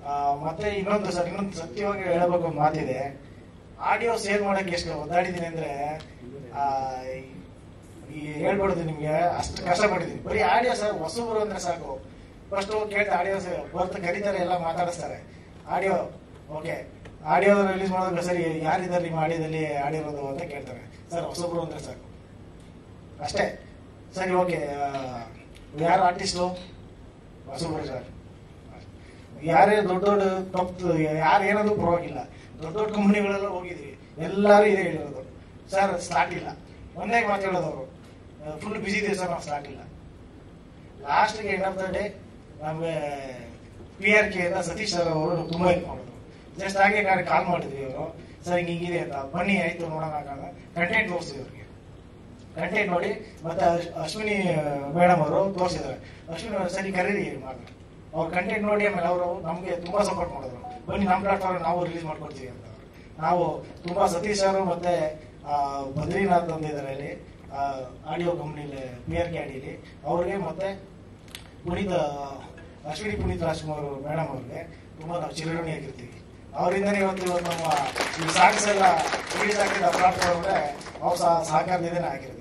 ಆ, ಮತ್ತೆ ಇನ್ನೊಂದು ಸರ್ ಇನ್ನೊಂದು ಸತ್ಯವಾಗಿ ಹೇಳಬೇಕು ಒಂದು ಮಾತಿದೆ ಆಡಿಯೋ ಸೇಲ್ ಮಾಡಕ್ಕೆ ಎಷ್ಟು ಒದ್ದಾಡಿದ್ದೀನಿ ಅಂದ್ರೆ ಆ, ಈ- ಈ ಹೇಳ್ಬಿಡೋದು ನಿಮ್ಗೆ ಅಷ್ಟು ಕಷ್ಟಪಟ್ಟಿದ್ದೀನಿ ಬರೀ ಆಡಿಯೋ ಸರ್ ಹೊಸಬರು ಅಂದ್ರೆ ಸಾಕು ಫಸ್ಟ್ ಕೇಳ್ತಾ ಆಡಿಯೋ ಬರ್ತ ಕರೀತಾರೆ ಎಲ್ಲ ಮಾತಾಡಿಸ್ತಾರೆ ಆಡಿಯೋ ಓಕೆ ಆಡಿಯೋ ರಿಲೀಸ್ ಮಾಡೋದು ಸರಿ ಯಾರಿದ್ದಾರೆ ನಿಮ್ಮ ಆಡಿಯೋದಲ್ಲಿ ಆಡಿರೋದು ಅಂತ ಕೇಳ್ತಾರೆ ಸರ್ ಹೊಸಬ್ರು ಅಂದ್ರೆ ಸಾಕು ಅಷ್ಟೇ ಸರಿ ಓಕೆ ಯಾರು ಆರ್ಟಿಸ್ಟು ಹೊಸಬ್ರು ಸರ್ ಯಾರೇ ದೊಡ್ಡ ದೊಡ್ಡ ತಪ್ಪು ಯಾರು ಏನಾದ್ರು ಪರವಾಗಿಲ್ಲ ದೊಡ್ಡ ದೊಡ್ಡ ಕಂಪ್ನಿಗಳೆಲ್ಲ ಹೋಗಿದ್ವಿ ಎಲ್ಲರೂ ಇದೇ ಹೇಳಿರೋದು ಸರ್ ಸ್ಟಾರ್ಟ್ ಇಲ್ಲ ಒಂದೇ ಮಾತು ಹೇಳೋದು ಅವರು ಫುಲ್ ಬಿಸಿ ಇದೆ ಸರ್ ನಾವು ಸ್ಟಾರ್ಟ್ ಇಲ್ಲ ಲಾಸ್ಟ್ಗೆ ಎಂಡ್ ಆಫ್ ದ ಡೇ ನಮಗೆ ಪಿ ಆರ್ ಕೆ ಇಂದ ಸತೀಶ್ ಸರ್ ಅವರು ತುಂಬಾ ಹೆಲ್ಪ್ ಮಾಡಿದ್ರು ಜಸ್ಟ್ ಹಾಗೆ ಕಾಲ್ ಮಾಡಿದ್ವಿ ಅವರು ಸರ್ ಹಿಂಗೆ ಹಿಂಗಿದೆ ಅಂತ ಬನ್ನಿ ಆಯ್ತು ನೋಡೋಣ ಕಂಟೆಂಟ್ ತೋರಿಸಿದ್ವಿ ಅವ್ರಿಗೆ ಕಂಟೆಂಟ್ ನೋಡಿ ಮತ್ತೆ ಅಶ್- ಅಶ್ವಿನಿ ಮೇಡಮ್ ಅವರು ತೋರಿಸಿದ್ದಾರೆ ಅಶ್ವಿನಿ ಅವ್ರು ಸರಿ ಕರೀರಿ ಮಾಡಿ ಅವ್ರ ಕಂಟೆಂಟ್ ನೋಡಿ ಆಮೇಲೆ ಅವರು ನಮಗೆ ತುಂಬಾ ಸಪೋರ್ಟ್ ಮಾಡಿದ್ರು ಬನ್ನಿ ನಮ್ಮ ಪ್ಲಾಟ್ಫಾರ್ಮ್ ನಾವು ರಿಲೀಸ್ ಮಾಡ್ಕೊಡ್ತೀವಿ ಅಂತ ಅವ್ರು. ನಾವು ತುಂಬಾ ಸತೀಶ್ ಅವರು ಮತ್ತೆ ಆ, ಬದ್ರಿನಾಥ್ ಅಂತ ಇದ್ದಾರೆ ಇಲ್ಲಿ ಆಡಿಯೋ ಕಂಪ್ನಿಲಿ ಪಿ ಆರ್ ಕೆ ಅಡಿಯಲ್ಲಿ ಅವ್ರಿಗೆ ಮತ್ತೆ ಪುನೀತ್ ಅಶ್ವಿನಿ ಪುನೀತ್ ರಾಜ್ಕುಮಾರ್ ಮೇಡಮ್ ಅವ್ರಿಗೆ ತುಂಬಾ ನಾವು ಚಿರಋಣಿ ಆಗಿರ್ತೀವಿ ಅವರಿಂದನೇ ಇವತ್ತು ಇವತ್ತು ನಮ್ಮ ಈ ಸಾಂಗ್ಸ್ ಎಲ್ಲ ರಿಲೀಸ್ ಆಗಿದ್ದ ಪ್ಲಾಟ್ಫಾರ್ಮ್ ಅವ್ರ ಸಹ- ಸಹಕಾರದಿಂದನೇ ಆಗಿರೋದು